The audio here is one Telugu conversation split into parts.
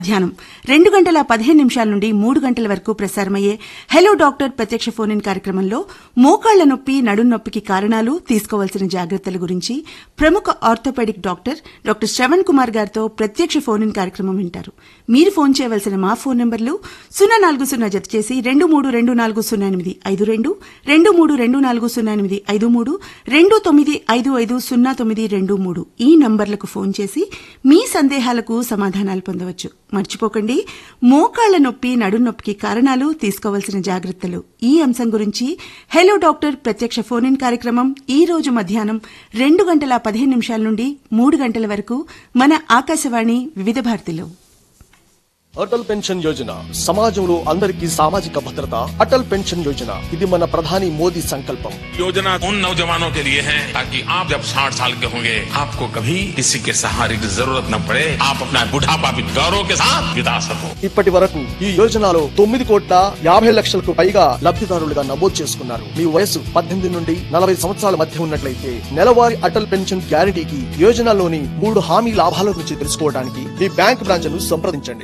ధ్యానం రెండు గంటల పదిహేను నిమిషాల నుండి మూడు గంటల వరకు ప్రసారమయ్యే హలో డాక్టర్ ప్రత్యక్ష ఫోన్ ఇన్ కార్యక్రమంలో మోకాళ్ల నొప్పి నడుం నొప్పికి కారణాలు తీసుకోవాల్సిన జాగ్రత్తల గురించి ప్రముఖ orthopaedic doctor doctor Shravan Kumar గారితో ప్రత్యక్ష ఫోన్ ఇన్ కార్యక్రమం వింటారు మీరు ఫోన్ చేయవలసిన మా ఫోన్ నెంబర్లు సున్నా నాలుగు సున్నా జత చేసి రెండు మూడు రెండు నాలుగు సున్నా ఎనిమిది ఐదు రెండు రెండు మూడు రెండు నాలుగు సున్నా ఎనిమిది ఐదు మూడు రెండు తొమ్మిది ఐదు ఐదు సున్నా తొమ్మిది రెండు మూడు ఈ నంబర్లకు ఫోన్ చేసి మీ సందేహాలకు సమాధానాలు పొందవచ్చు మర్చిపోకండి మోకాళ్ల నొప్పి నడుం నొప్పికి కారణాలు తీసుకోవాల్సిన జాగ్రత్తలు ఈ అంశం గురించి హలో డాక్టర్ ప్రత్యక్ష ఫోన్ ఇన్ కార్యక్రమం ఈ రోజు మధ్యాహ్నం రెండు గంటల పదిహేను నిమిషాల నుండి మూడు గంటల వరకు మన ఆకాశవాణి వివిధ భారతిలో అటల్ పెన్షన్ యోజన సమాజంలో అందరికీ సామాజిక భద్రత అటల్ పెన్షన్ యోజన ఇది మన ప్రధాని మోదీ సంకల్పం योजना उन नौजवानों के लिए है ताकि आप जब 60 साल के होंगे आपको कभी किसी के सहारे की जरूरत न पड़े आप अपना बुढ़ापा भी गौरव के साथ बिता सको ఇప్పటి వరకు ఈ యోజనలో తొమ్మిది కోట్ల యాభై లక్షలకు పైగా లబ్ధిదారులుగా నమోదు చేసుకున్నారు మీ వయసు పద్దెనిమిది నుండి నలభై సంవత్సరాల మధ్య ఉన్నట్లయితే నెలవారీ అటల్ పెన్షన్ గ్యారంటీకి యోజనలోని మూడు హామీ లాభాల గురించి తెలుసుకోవడానికి మీ బ్యాంక్ బ్రాంచ్ ను సంప్రదించండి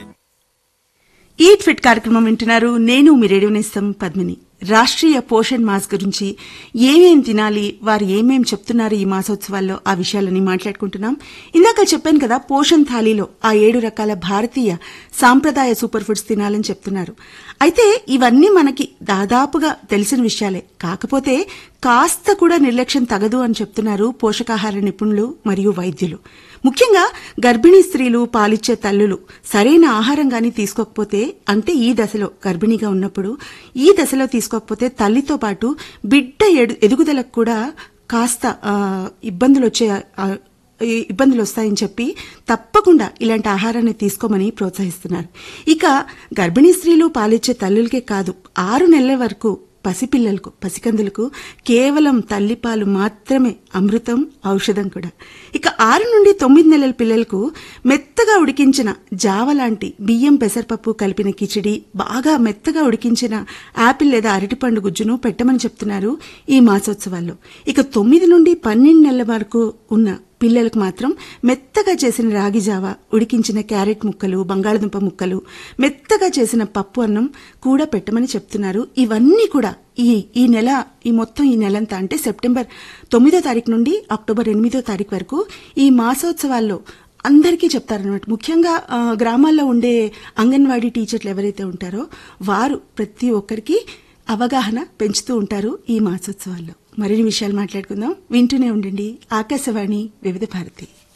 ఈట్ ఫిట్ కార్యక్రమం వింటున్నారు నేను మీ రేడియో నేస్తం పద్మిని రాష్ట్రీయ పోషణ్ మాస్ గురించి ఏమేం తినాలి వారు ఏమేం చెప్తున్నారు ఈ మాసోత్సవాల్లో ఆ విషయాలని మాట్లాడుకుంటున్నాం ఇందాక చెప్పాను కదా పోషణ్ థాలీలో ఆ ఏడు రకాల భారతీయ సాంప్రదాయ సూపర్ ఫుడ్స్ తినాలని చెప్తున్నారు అయితే ఇవన్నీ మనకి దాదాపుగా తెలిసిన విషయాలే కాకపోతే కాస్త కూడా నిర్లక్ష్యం తగదు అని చెప్తున్నారు పోషకాహార నిపుణులు మరియు వైద్యులు ముఖ్యంగా గర్భిణీ స్త్రీలు పాలిచ్చే తల్లులు సరైన ఆహారం గాని తీసుకోకపోతే అంటే ఈ దశలో గర్భిణీగా ఉన్నప్పుడు ఈ దశలో తీసుకోకపోతే తల్లితో పాటు బిడ్డ ఎడు- ఎదుగుదలకు కూడా కాస్త ఆ, ఇబ్బందులు వచ్చే ఆ, ఈ ఇబ్బందులు వస్తాయని చెప్పి తప్పకుండా ఇలాంటి ఆహారాన్ని తీసుకోమని ప్రోత్సహిస్తున్నారు ఇక గర్భిణీ స్త్రీలు పాలిచ్చే తల్లులకే కాదు ఆరు నెలల వరకు పసిపిల్లలకు పసికందులకు కేవలం తల్లిపాలు మాత్రమే అమృతం ఔషధం కూడా ఇక ఆరు నుండి తొమ్మిది నెలల పిల్లలకు మెత్తగా ఉడికించిన జావ లాంటి బియ్యం పెసరపప్పు కలిపిన కిచిడి బాగా మెత్తగా ఉడికించిన యాపిల్ లేదా అరటిపండు గుజ్జును పెట్టమని చెప్తున్నారు ఈ మాసోత్సవాల్లో ఇక తొమ్మిది నుండి పన్నెండు నెలల వరకు ఉన్న పిల్లలకు మాత్రం మెత్తగా చేసిన రాగి జావ ఉడికించిన క్యారెట్ ముక్కలు బంగాళదుంప ముక్కలు మెత్తగా చేసిన పప్పు అన్నం కూడా పెట్టమని చెప్తున్నారు ఇవన్నీ కూడా ఈ ఈ నెల ఈ మొత్తం ఈ నెలంతా అంటే సెప్టెంబర్ తొమ్మిదో తారీఖు నుండి అక్టోబర్ ఎనిమిదో తారీఖు వరకు ఈ మాసోత్సవాల్లో అందరికీ చెప్తారనమాట ముఖ్యంగా ఆ, గ్రామాల్లో ఉండే అంగన్వాడీ టీచర్లు ఎవరైతే ఉంటారో వారు ప్రతి ఒక్కరికి అవగాహన పెంచుతూ ఉంటారు ఈ మాసోత్సవాల్లో మరిన్ని విషయాలు మాట్లాడుకుందాం వింటూనే ఉండండి ఆకాశవాణి వివిధ భారతి